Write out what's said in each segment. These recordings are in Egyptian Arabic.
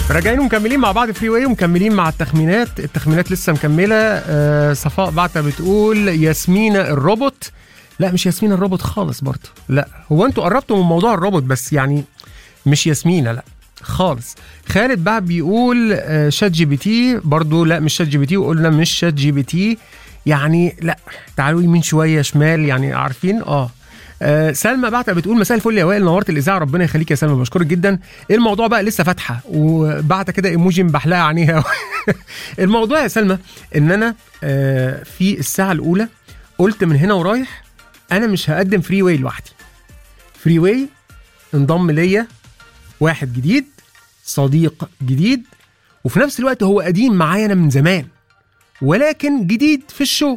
راجعين ومكملين مع بعض فري واي ومكملين مع التخمينات التخمينات لسه مكمله آه صفاء بعتها بتقول ياسمينة الروبوت لا مش ياسمينة الروبوت خالص برضه لا هو انتوا قربتوا من موضوع الروبوت بس يعني مش ياسمينة لا خالص خالد بقى بيقول آه شات جي بي تي برضه لا مش شات جي بي تي وقلنا مش شات جي بي تي يعني لا تعالوا يمين شويه شمال يعني عارفين اه آه، سلمى بعتها بتقول مساء الفل يا وائل نورت الاذاعه ربنا يخليك يا سلمى بشكرك جدا الموضوع بقى لسه فاتحه وبعت كده ايموجي مبحلقه عينيها الموضوع يا سلمى ان انا آه، في الساعه الاولى قلت من هنا ورايح انا مش هقدم فري واي لوحدي فري واي انضم ليا واحد جديد صديق جديد وفي نفس الوقت هو قديم معايا انا من زمان ولكن جديد في الشو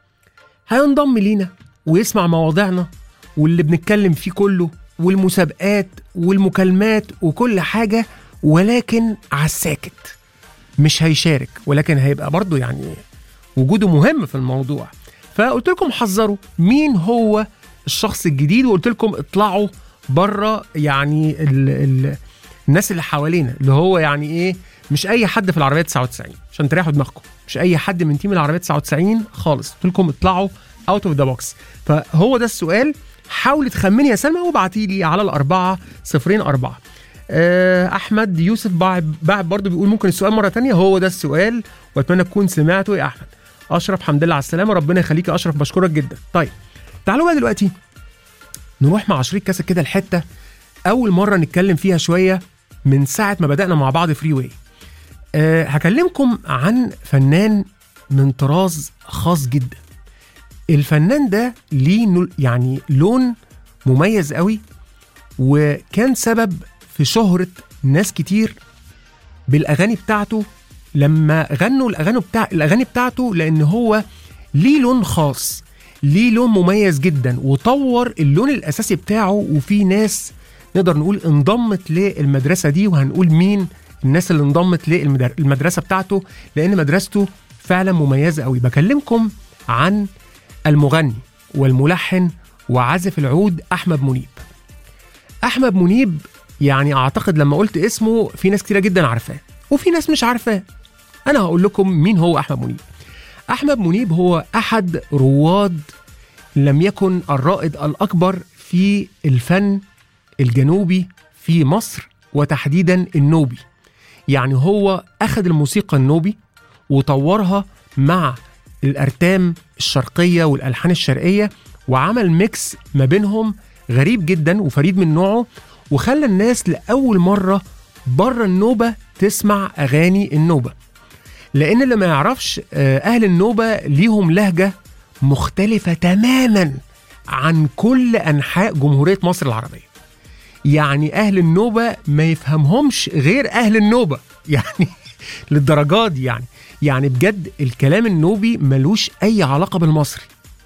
هينضم لينا ويسمع مواضيعنا واللي بنتكلم فيه كله والمسابقات والمكالمات وكل حاجة ولكن على الساكت مش هيشارك ولكن هيبقى برضه يعني وجوده مهم في الموضوع فقلت لكم حذروا مين هو الشخص الجديد وقلت لكم اطلعوا بره يعني ال ال الناس اللي حوالينا اللي هو يعني ايه مش اي حد في العربيه 99 عشان تريحوا دماغكم مش اي حد من تيم العربيه 99 خالص قلت لكم اطلعوا اوت اوف ذا بوكس فهو ده السؤال حاولي تخمني يا سلمى وابعتي لي على الأربعة صفرين أربعة آه، أحمد يوسف باعب باعب برضه بيقول ممكن السؤال مرة تانية هو ده السؤال وأتمنى تكون سمعته يا أحمد أشرف حمد لله على السلامة ربنا يخليك يا أشرف بشكرك جدا طيب تعالوا بقى دلوقتي نروح مع شريك كاسة كده الحتة أول مرة نتكلم فيها شوية من ساعة ما بدأنا مع بعض فري واي أه هكلمكم عن فنان من طراز خاص جدا الفنان ده ليه نل- يعني لون مميز قوي وكان سبب في شهرة ناس كتير بالأغاني بتاعته لما غنوا الأغاني بتاع الأغاني بتاعته لأن هو ليه لون خاص ليه لون مميز جدا وطور اللون الأساسي بتاعه وفي ناس نقدر نقول انضمت للمدرسة دي وهنقول مين الناس اللي انضمت للمدرسة بتاعته لأن مدرسته فعلا مميزة قوي بكلمكم عن المغني والملحن وعازف العود احمد منيب احمد منيب يعني اعتقد لما قلت اسمه في ناس كتيره جدا عارفاه وفي ناس مش عارفاه انا هقول لكم مين هو احمد منيب احمد منيب هو احد رواد لم يكن الرائد الاكبر في الفن الجنوبي في مصر وتحديدا النوبي يعني هو اخذ الموسيقى النوبي وطورها مع الارتام الشرقيه والالحان الشرقيه وعمل ميكس ما بينهم غريب جدا وفريد من نوعه وخلى الناس لاول مره بره النوبه تسمع اغاني النوبه لان اللي ما يعرفش آه، اهل النوبه ليهم لهجه مختلفه تماما عن كل انحاء جمهوريه مصر العربيه يعني اهل النوبه ما يفهمهمش غير اهل النوبه يعني للدرجات دي يعني يعني بجد الكلام النوبي ملوش اي علاقه بالمصري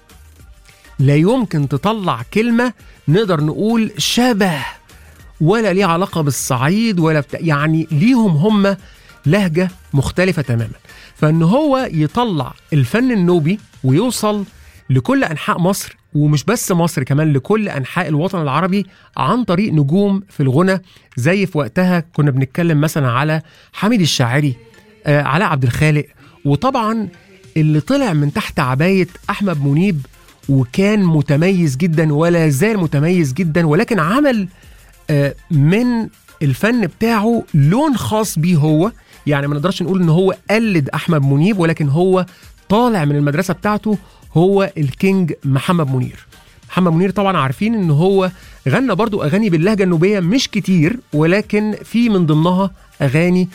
لا يمكن تطلع كلمه نقدر نقول شبه ولا ليه علاقه بالصعيد ولا بتا... يعني ليهم هم لهجه مختلفه تماما فان هو يطلع الفن النوبي ويوصل لكل انحاء مصر ومش بس مصر كمان لكل انحاء الوطن العربي عن طريق نجوم في الغنى زي في وقتها كنا بنتكلم مثلا على حميد الشاعري آه علاء عبد الخالق وطبعا اللي طلع من تحت عبايه احمد منيب وكان متميز جدا ولا زال متميز جدا ولكن عمل آه، من الفن بتاعه لون خاص بيه هو يعني ما نقدرش نقول ان هو قلد احمد منيب ولكن هو طالع من المدرسه بتاعته هو الكينج محمد منير محمد منير طبعا عارفين ان هو غنى برضو اغاني باللهجه النوبيه مش كتير ولكن في من ضمنها اغاني